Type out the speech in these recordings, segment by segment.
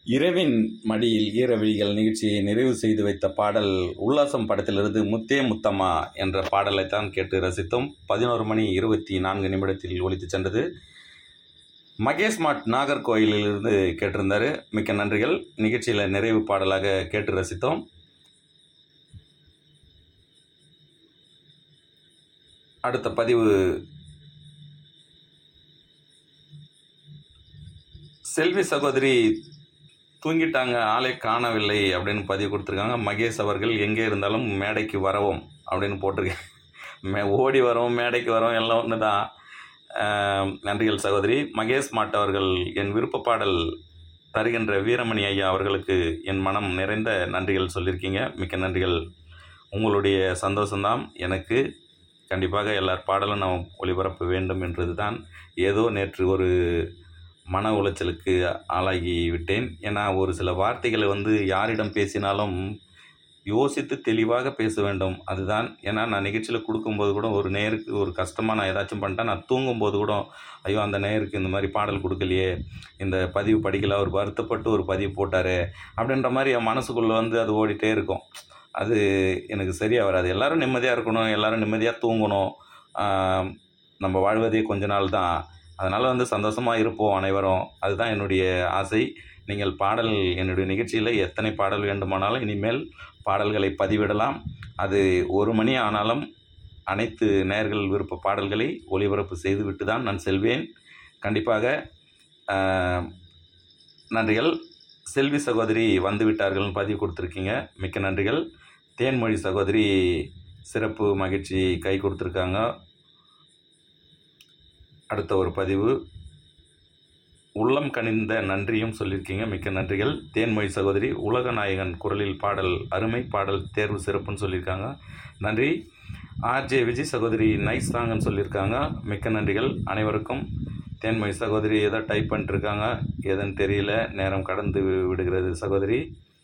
இரவின் மடியில் ஈரவிழிகள் நிகழ்ச்சியை நிறைவு செய்து வைத்த பாடல் உல்லாசம் படத்திலிருந்து முத்தே முத்தம்மா என்ற பாடலைத்தான் கேட்டு ரசித்தோம் பதினோரு மணி இருபத்தி நான்கு நிமிடத்தில் ஒலித்து சென்றது மகேஷ் மாட் நாகர்கோயிலிலிருந்து கேட்டிருந்தாரு மிக்க நன்றிகள் நிகழ்ச்சியில் நிறைவு பாடலாக கேட்டு ரசித்தோம் அடுத்த பதிவு செல்வி சகோதரி தூங்கிட்டாங்க ஆளே காணவில்லை அப்படின்னு பதிவு கொடுத்துருக்காங்க மகேஷ் அவர்கள் எங்கே இருந்தாலும் மேடைக்கு வரவும் அப்படின்னு போட்டிருக்கேன் மே ஓடி வரவும் மேடைக்கு வரவும் எல்லாம் ஒன்று தான் ஆஹ், நன்றிகள் சகோதரி மகேஷ் மாட் அவர்கள் என் விருப்ப பாடல் தருகின்ற வீரமணி ஐயா அவர்களுக்கு என் மனம் நிறைந்த நன்றிகள் சொல்லியிருக்கீங்க மிக்க நன்றிகள் உங்களுடைய சந்தோஷம்தான் எனக்கு கண்டிப்பாக எல்லார் பாடலும் நான் ஒளிபரப்ப வேண்டும் என்றது தான் ஏதோ நேற்று ஒரு மன உளைச்சலுக்கு ஆளாகி விட்டேன் ஏன்னா ஒரு சில வார்த்தைகளை வந்து யாரிடம் பேசினாலும் யோசித்து தெளிவாக பேச வேண்டும் அதுதான் ஏன்னா நான் நிகழ்ச்சியில் கொடுக்கும்போது கூட ஒரு நேருக்கு ஒரு கஷ்டமாக நான் ஏதாச்சும் பண்ணிட்டேன் நான் தூங்கும்போது கூட ஐயோ அந்த நேருக்கு இந்த மாதிரி பாடல் கொடுக்கலையே இந்த பதிவு படிக்கல அவர் வருத்தப்பட்டு ஒரு பதிவு போட்டார் அப்படின்ற மாதிரி என் மனசுக்குள்ளே வந்து அது ஓடிட்டே இருக்கும் அது எனக்கு சரியாக வராது எல்லாரும் நிம்மதியாக இருக்கணும் எல்லாரும் நிம்மதியாக தூங்கணும் ஆம், நம்ம வாழ்வதே கொஞ்ச நாள் தான் அதனால் வந்து சந்தோஷமாக இருப்போம் அனைவரும் அதுதான் என்னுடைய ஆசை நீங்கள் பாடல் என்னுடைய நிகழ்ச்சியில் எத்தனை பாடல் வேண்டுமானாலும் இனிமேல் பாடல்களை பதிவிடலாம் அது ஒரு மணி ஆனாலும் அனைத்து நேயர்கள் விருப்ப பாடல்களை ஒளிபரப்பு செய்துவிட்டு தான் நான் செல்வேன் கண்டிப்பாக ஆஹ், நன்றிகள் செல்வி சகோதரி வந்து விட்டார்கள்னு பதிவு கொடுத்துருக்கீங்க மிக்க நன்றிகள் தேன்மொழி சகோதரி சிறப்பு மகிழ்ச்சி கை கொடுத்துருக்காங்க அடுத்த ஒரு பதிவு உள்ளம் கனிந்த நன்றியும் சொல்லியிருக்கீங்க மிக்க நன்றிகள் தேன்மொழி சகோதரி உலக நாயகன் குரலில் பாடல் அருமை பாடல் தேர்வு சிறப்புன்னு சொல்லியிருக்காங்க நன்றி ஆர்ஜே விஜய் சகோதரி நைஸ் சாங்னு சொல்லியிருக்காங்க மிக்க நன்றிகள் அனைவருக்கும் தேன்மொழி சகோதரி ஏதோ டைப் பண்ணிட்டுருக்காங்க எதுன்னு தெரியல நேரம் கடந்து வி- விடுகிறது சகோதரி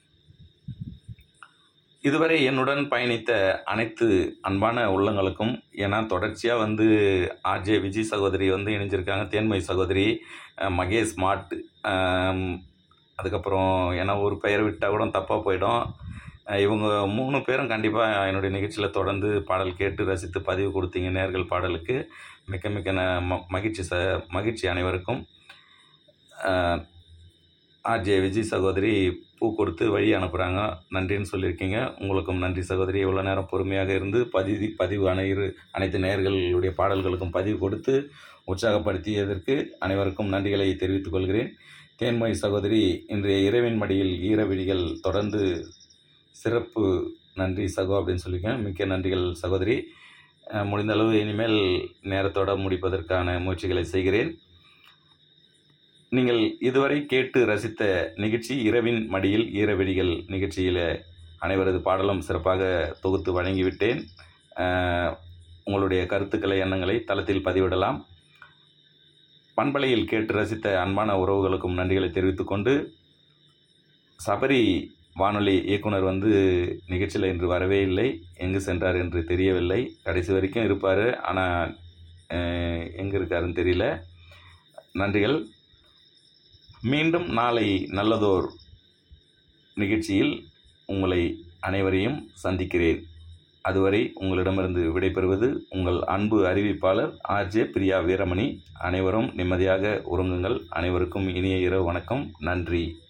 இதுவரை என்னுடன் பயணித்த அனைத்து அன்பான உள்ளங்களுக்கும் ஏன்னா தொடர்ச்சியாக வந்து ஆர்ஜே விஜய் சகோதரி வந்து இணைஞ்சிருக்காங்க தேன்மொழி சகோதரி அஹ் மகேஷ் மாட் ஆம், அதுக்கப்புறம் ஏன்னா ஒரு பெயர் விட்டால் கூட தப்பாக போயிடும் அஹ் இவங்க மூணு பேரும் கண்டிப்பாக என்னுடைய நிகழ்ச்சியில் தொடர்ந்து பாடல் கேட்டு ரசித்து பதிவு கொடுத்தீங்க நேர்கள் பாடலுக்கு மிக்க மிக்க ந ம- மகிழ்ச்சி ச மகிழ்ச்சி அனைவருக்கும் அஹ், ஆர்ஜே விஜய் சகோதரி பூ கொடுத்து வழி அனுப்புகிறாங்க நன்றின்னு சொல்லியிருக்கீங்க உங்களுக்கும் நன்றி சகோதரி இவ்வளோ நேரம் பொறுமையாக இருந்து பதிவு பதிவு அனைவரு அனைத்து நேயர்களுடைய பாடல்களுக்கும் பதிவு கொடுத்து உற்சாகப்படுத்தியதற்கு அனைவருக்கும் நன்றிகளை தெரிவித்துக் கொள்கிறேன் தேன்மொழி சகோதரி இன்றைய இரவின் மடியில் ஈரவிழிகள் தொடர்ந்து சிறப்பு நன்றி சகோ அப்படின்னு சொல்லியிருக்கேன் மிக்க நன்றிகள் சகோதரி அஹ், முடிந்த அளவு இனிமேல் நேரத்தோட முடிப்பதற்கான முயற்சிகளை செய்கிறேன் நீங்கள் இதுவரை கேட்டு ரசித்த நிகழ்ச்சி இரவின் மடியில் ஈரவெளிகள் நிகழ்ச்சியில் அனைவரது பாடலும் சிறப்பாக தொகுத்து வழங்கிவிட்டேன் அஹ், உங்களுடைய கருத்துக்களை எண்ணங்களை தளத்தில் பதிவிடலாம் பண்பலையில் கேட்டு ரசித்த அன்பான உறவுகளுக்கும் நன்றிகளை தெரிவித்துக்கொண்டு சபரி வானொலி இயக்குனர் வந்து நிகழ்ச்சியில் இன்று வரவே இல்லை எங்கு சென்றார் என்று தெரியவில்லை கடைசி வரைக்கும் இருப்பார் ஆனால் எங்கே இருக்காருன்னு தெரியல நன்றிகள் மீண்டும் நாளை நல்லதோர் நிகழ்ச்சியில் உங்களை அனைவரையும் சந்திக்கிறேன் அதுவரை உங்களிடமிருந்து விடைபெறுவது உங்கள் அன்பு அறிவிப்பாளர் ஆர்ஜே பிரியா வீரமணி அனைவரும் நிம்மதியாக உறங்குங்கள் அனைவருக்கும் இனிய இரவு வணக்கம் நன்றி